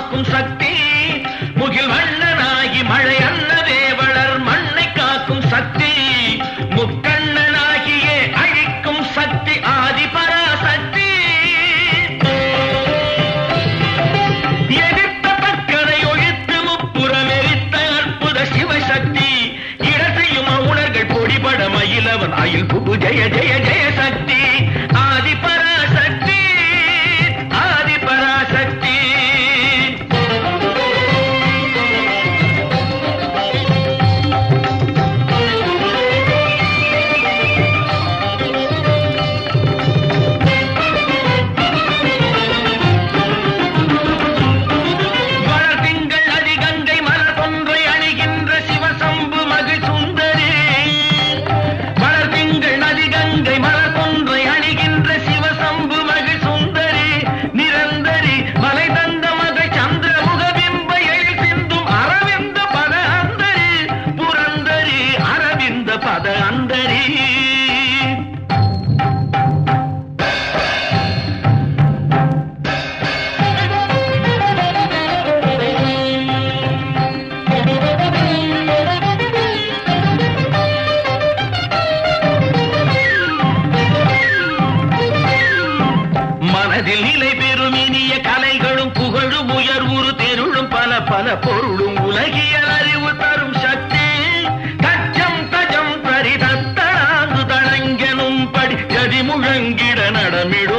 காக்கும் சக்தி முகில் வண்ணனாகி மழை அன்னதே வளர் மண்ணை காக்கும் சக்தி முக்கண்ணனாகியே அழிக்கும் சக்தி ஆதி பராசக்தி எதிர்த்த பக்கரை ஒழித்து முப்புறம் எரித்த அற்புத சிவசக்தி இடத்தையும் உணர்கள் பொடிபட மயிலவன் அயில் புகு ஜெய ஜெய ஜெய சக்தி ஆதி பராசக்தி ஆதி பராசக்தி வளர் திங்கள் அதிகங்கை மலர் கொன்றை அணிகின்ற சிவசம்பு மகிழ் சுந்தரி வளர் திங்கள் நதிகங்கை மலர் கொன்றை அணிகின்ற சிவசம்பு மகிழ் சுந்தரி நிரந்தரி மலை தந்த மகள் சந்திர முகபிம்ப எழில் சிந்தும் அரவிந்த பத அந்தரி புரந்தரி அரவிந்த பத அந்தரி மனதில் நிலை பெறும் இனிய கலைகளும் புகழும் உயர்வுறு தெருளும் பல பல பொருளும் உலகியல் அறிவு தரும் சக்தி தச்சம் தஜம் தரி தத்தளாந்து தடங்கெனும் படி கதி முழங்கிட நடமிடும்